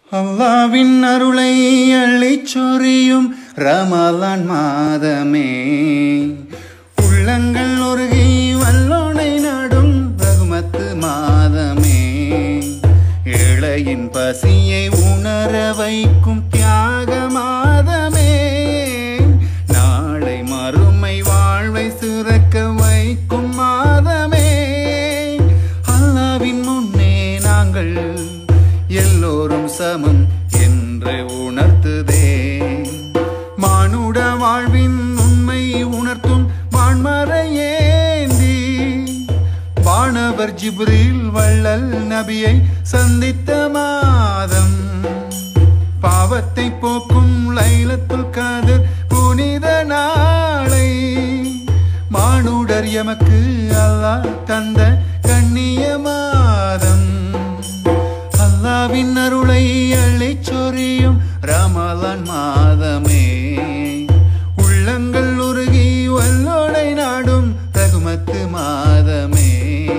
அல்லாவின் அருளை அள்ளிச் சொரியும் ரமலான் மாதமே உள்ளங்கள் உருகி வல்லோனை நாடும் ரகுமத்து மாதமே ஏழையின் பசியை உணர வைக்கும் தியாக மாதமே நாளை மறுமை வாழ்வை சிறக்க வைக்கும் மாதமே அல்லாவின் முன்னே நாங்கள் எல்லோரும் சமம் என்று உணர்த்துதே மானுட வாழ்வின் உண்மை உணர்த்தும் வான்மறையேந்தி வானவர் ஜிப்ரீல் வள்ளல் நபியை சந்தித்த மாதம் பாவத்தை போக்கும் லைலத்துல் காதர் புனித நாளை மானுடர் எமக்கு அல்லாஹ் தந்த கண்ணிய மாதம் அல்லாவின் அருளை அள்ளிச் சொரியும் ரமலான் மாதமே உள்ளங்கள் உருகி வல்லோடை நாடும் ரகுமத்து மாதமே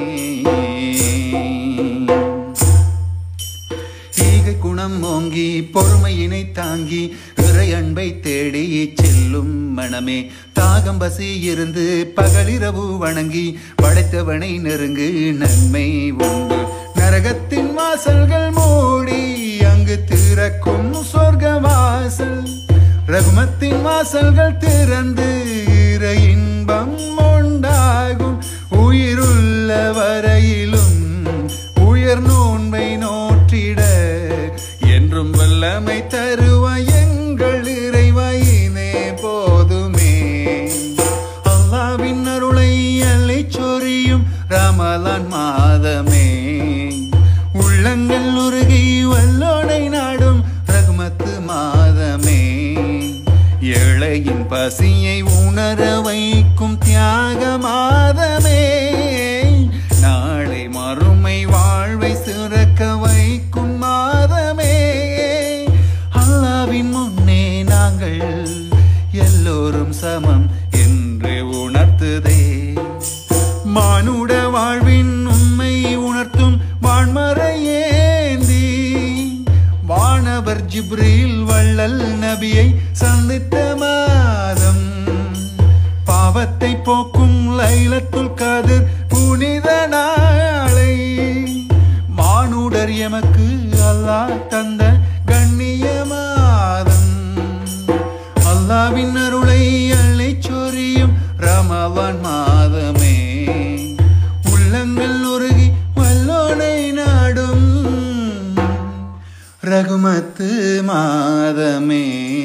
ஈகை குணம் ஓங்கி பொறுமையினை தாங்கி இறை அன்பை தேடி செல்லும் மனமே தாகம் பசி இருந்து பகலிரவு வணங்கி படைத்தவனை நெருங்கு நன்மை உண்டு நரகத்தின் வாசல்கள் மூடி அங்கு திறக்கும் சொர்க்க வாசல் ரகுமத்தின் வாசல்கள் திறந்து இறை இன்பம் உண்டாகும் உயிருள்ள வரையிலும் உயர் நோன்பை நோற்றிட என்றும் வல்லமை தருவாய் எங்கள் இறைவாயினே போதுமே அல்லாவின் அருளை அள்ளிச் சொரியும் ரமலான் மாதமே உள்ளங்கள் உருகி வல்லோடை நாடும் ரகுமத்து மாதமே ஏழையின் பசியை உணர வைக்கும் தியாக மாதமே நாளை மறுமை வாழ்வை சிறக்க வைக்கும் மாதமே அல்லாவின் முன்னே நாங்கள் எல்லோரும் சமம் என்று உணர்த்துதே மானுட வாழ்வின் உண்மை உணர்த்தும் வான்மறையேந்தி வானவர் ஜிப்ரீல் வள்ளல் நபியை சந்தித்த மாதம் பாவத்தை போக்கும் லைலத்துல் காதர் புனித நாளை மானுடர் எமக்கு அல்லாஹ் தந்த கண்ணிய மாதம் அல்லாவின் அருளை அள்ளிச் சொரியும் ரமலான் மாதமே உள்ளங்கள் உருகி வல்லோனை நாடும் ரகுமத்து மாதமே